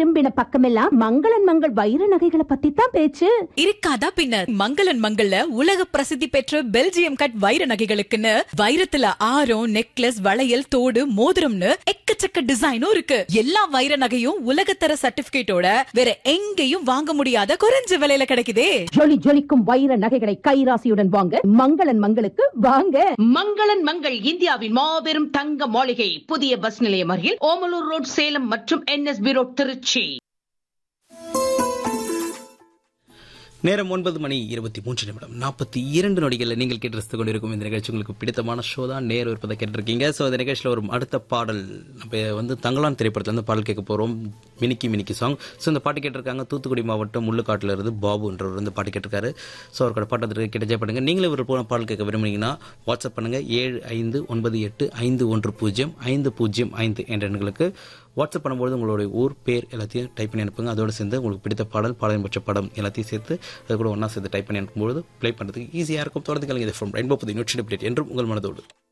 திரும்பின பக்கமெல்லாம் மங்களன் மங்கள் வைர நகைகளை பத்தி தான் பேச்சு இருக்காதா பின்ன மங்களன் மங்கள்ல உலக பிரசித்தி பெற்ற பெல்ஜியம் கட் வைர நகைகளுக்குன்னு வைரத்துல ஆரம் நெக்லஸ் வளையல் தோடு மோதிரம்னு எக்கச்சக்க டிசைனும் இருக்கு எல்லா வைர நகையும் உலகத்தர சர்டிபிகேட்டோட வேற எங்கேயும் வாங்க முடியாத குறைஞ்ச விலையில கிடைக்குதே ஜொலி ஜொலிக்கும் வைர நகைகளை கைராசியுடன் வாங்க மங்களன் மங்களுக்கு வாங்க மங்களன் மங்கள் இந்தியாவின் மாபெரும் தங்க மாளிகை புதிய பஸ் நிலையம் அருகில் ஓமலூர் ரோட் சேலம் மற்றும் என்எஸ்பி ரோட் திருச்சி நேரம் ஒன்பது மணி இருபத்தி மூன்று நிமிடம் நாற்பத்தி இரண்டு நொடிகளில் நீங்கள் கேட்டு ரசித்துக் கொண்டிருக்கும் இந்த நிகழ்ச்சி உங்களுக்கு பிடித்தமான ஷோ தான் நேர் இருப்பதை கேட்டிருக்கீங்க ஸோ இந்த நிகழ்ச்சியில் ஒரு அடுத்த பாடல் நம்ம வந்து தங்கலான் திரைப்படத்தில் வந்து பாடல் கேட்க போகிறோம் மினிக்கி மினிக்கி சாங் ஸோ இந்த பாட்டு கேட்டிருக்காங்க தூத்துக்குடி மாவட்டம் முள்ளுக்காட்டில் இருந்து பாபுன்றவர் வந்து பாட்டு கேட்டிருக்காரு ஸோ அவரோட பாட்டத்திற்கு கிடைச்சே பண்ணுங்க நீங்களே ஒரு போன பாடல் கேட்க விரும்புனீங்கன்னா வாட்ஸ்அப் பண்ணுங்க ஏழு ஐந்து ஒன்பது எட்டு ஐந்து ஒன்று பூஜ்ஜியம் ஐந்து பூஜ்ஜியம் ஐந்து என்ற எண்களுக்கு வாட்ஸ்அப் பண்ணும்போது உங்களுடைய ஊர் பேர் எல்லாத்தையும் டைப் பண்ணி அனுப்புங்க அதோடு சேர்ந்து உங்களுக்கு பிடித்த பாடல் பாடலின் பட்ச படம் எல்லாத்தையும் சேர்த்து அது கூட ஒன்றா சேர்த்து டைப் பண்ணி அனுப்பும்போது ப்ளே பண்ணுறதுக்கு ஈஸியாக இருக்கும் தொடர்ந்து கலைஞர் ஃப்ரம் ரெயின்போ புது நூற்றி என்றும் உங்கள் மனதோடு